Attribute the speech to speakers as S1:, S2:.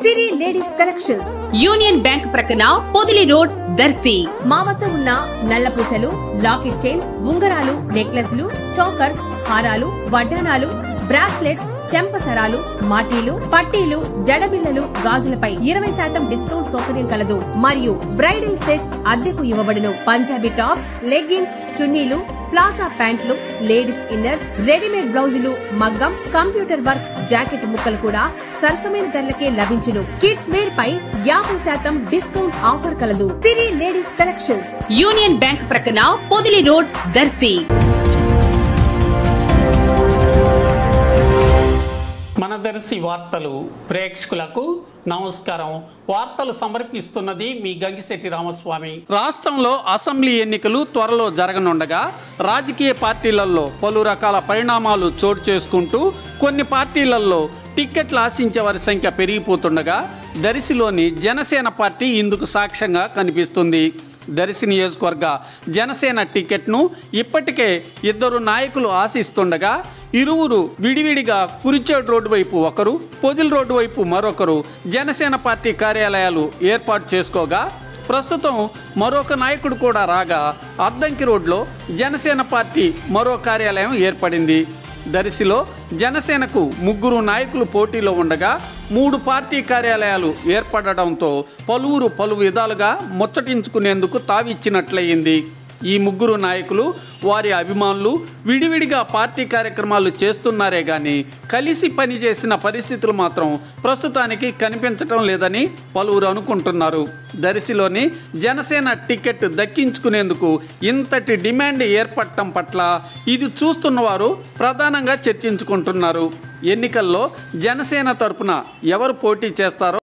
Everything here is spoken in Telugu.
S1: సిరి లేడీస్ కలెక్షన్స్
S2: యూనియన్ బ్యాంక్ ప్రక్కన పొదిలి రోడ్ దర్శి
S1: మా వద్ద ఉన్న నల్ల పూసలు లాకెట్ చైన్స్ ఉంగరాలు నెక్లెస్లు చోకర్స్ హారాలు వడ్డానాలు బ్రాస్లెట్స్ చెంపసరాలు మాటీలు పట్టీలు జడబిల్లలు గాజులపై ఇరవై శాతం డిస్కౌంట్ సౌకర్యం కలదు మరియు బ్రైడల్ సెట్స్ అద్దెకు ఇవ్వబడును పంజాబీ టాప్స్ లెగ్గిన్స్ చున్నీలు ప్లాజా ప్యాంట్లు లేడీస్ ఇన్నర్స్ రెడీమేడ్ బ్లౌజులు మగ్గం కంప్యూటర్ వర్క్ జాకెట్ ముక్కలు కూడా సరసమైన ధరలకే లభించును కిడ్స్ వేర్ పై యాభై శాతం డిస్కౌంట్ ఆఫర్ కలదు Siri ladies collections
S2: union bank ప్రక్కన పొదిలి రోడ్ దర్శి
S3: మన దర్శి వార్తలు ప్రేక్షకులకు నమస్కారం వార్తలు సమర్పిస్తున్నది మీ గంగిశెట్టి రామస్వామి రాష్ట్రంలో అసెంబ్లీ ఎన్నికలు త్వరలో జరగనుండగా రాజకీయ పార్టీలలో పలు రకాల పరిణామాలు చోటు చేసుకుంటూ కొన్ని పార్టీలలో టిక్కెట్లు ఆశించే వారి సంఖ్య పెరిగిపోతుండగా దరిసిలోని జనసేన పార్టీ ఇందుకు సాక్ష్యంగా కనిపిస్తుంది దర్శి నియోజకవర్గ జనసేన టికెట్ను ఇప్పటికే ఇద్దరు నాయకులు ఆశిస్తుండగా ఇరువురు విడివిడిగా కురిచేడు రోడ్డు వైపు ఒకరు పొదిల్ రోడ్డు వైపు మరొకరు జనసేన పార్టీ కార్యాలయాలు ఏర్పాటు చేసుకోగా ప్రస్తుతం మరొక నాయకుడు కూడా రాగా అద్దంకి రోడ్లో జనసేన పార్టీ మరో కార్యాలయం ఏర్పడింది దర్శిలో జనసేనకు ముగ్గురు నాయకులు పోటీలో ఉండగా మూడు పార్టీ కార్యాలయాలు ఏర్పడడంతో పలువురు పలు విధాలుగా ముచ్చటించుకునేందుకు తావిచ్చినట్లయింది ఈ ముగ్గురు నాయకులు వారి అభిమానులు విడివిడిగా పార్టీ కార్యక్రమాలు చేస్తున్నారే కానీ కలిసి పనిచేసిన పరిస్థితులు మాత్రం ప్రస్తుతానికి కనిపించటం లేదని పలువురు అనుకుంటున్నారు దర్శిలోని జనసేన టికెట్ దక్కించుకునేందుకు ఇంతటి డిమాండ్ ఏర్పడటం పట్ల ఇది చూస్తున్న వారు ప్రధానంగా చర్చించుకుంటున్నారు ఎన్నికల్లో జనసేన తరపున ఎవరు పోటీ చేస్తారో